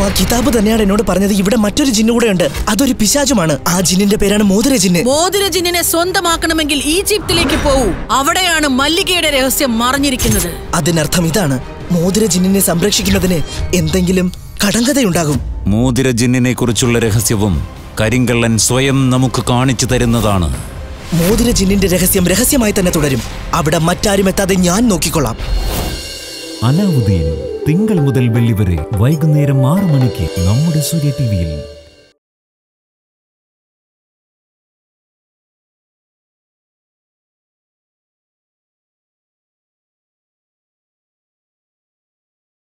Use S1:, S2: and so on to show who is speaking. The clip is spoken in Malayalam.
S1: ആ കിതാബ് തന്നെയാണ് എന്നോട് പറഞ്ഞത് ഇവിടെ മറ്റൊരു ജിന്നു കൂടെ ഉണ്ട് അതൊരു പിശാചുമാണ് ആ ജിന്നിന്റെ പേരാണ് മോതിര ജിന്ന്
S2: മോതിരജിന്നിനെ സ്വന്തമാക്കണമെങ്കിൽ ഈജിപ്തിലേക്ക് പോവൂ അവിടെയാണ് മല്ലികയുടെ രഹസ്യം മറഞ്ഞിരിക്കുന്നത്
S1: അതിനർത്ഥം ഇതാണ് മോതിര ജിന്നിനെ സംരക്ഷിക്കുന്നതിന് എന്തെങ്കിലും കടങ്കഥയുണ്ടാകും
S3: മോതിര ജിന്നിനെ കുറിച്ചുള്ള രഹസ്യവും കരിങ്കള്ളൻ സ്വയം നമുക്ക് കാണിച്ചു തരുന്നതാണ്
S1: മോതിര ജിന്നിന്റെ രഹസ്യം രഹസ്യമായി തന്നെ തുടരും അവിടെ മറ്റാരും എത്താതെ ഞാൻ നോക്കിക്കൊള്ളാം
S4: അലാവുദ്ദീൻ തിങ്കൾ മുതൽ വെള്ളി വരെ വൈകുന്നേരം ആറ് മണിക്ക് നമ്മുടെ സൂര്യ ടിവിയിൽ